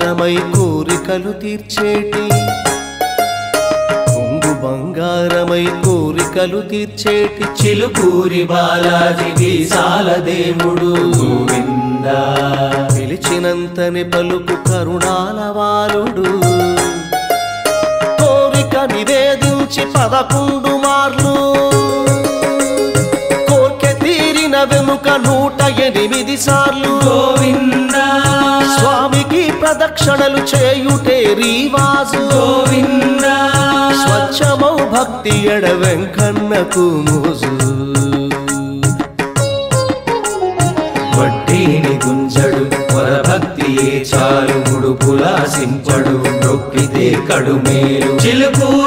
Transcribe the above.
బంగారమై కోరికలు తీర్చేటి కొంగు బంగారమై కోరికలు తీర్చేటి చిలుకూరి బాలాజీ వీసాల దేవుడు గోవింద పిలిచినంతని పలుకు కరుణాల వాలుడు కోరిక నివేదించి పదకొండు మార్లు కోర్కె తీరిన వెనుక నూట ఎనిమిది సార్లు గోవింద స్వామికి ప్రదక్షిణలు చేయుటే రీవాజు గోవింద స్వచ్ఛమౌ భక్తి ఎడ వెంకన్నకు మోజు వడ్డీని గుంజడు వరభక్తియే చాలు ముడుపులా సింపడు నొక్కితే కడుమేలు చిలుకూరి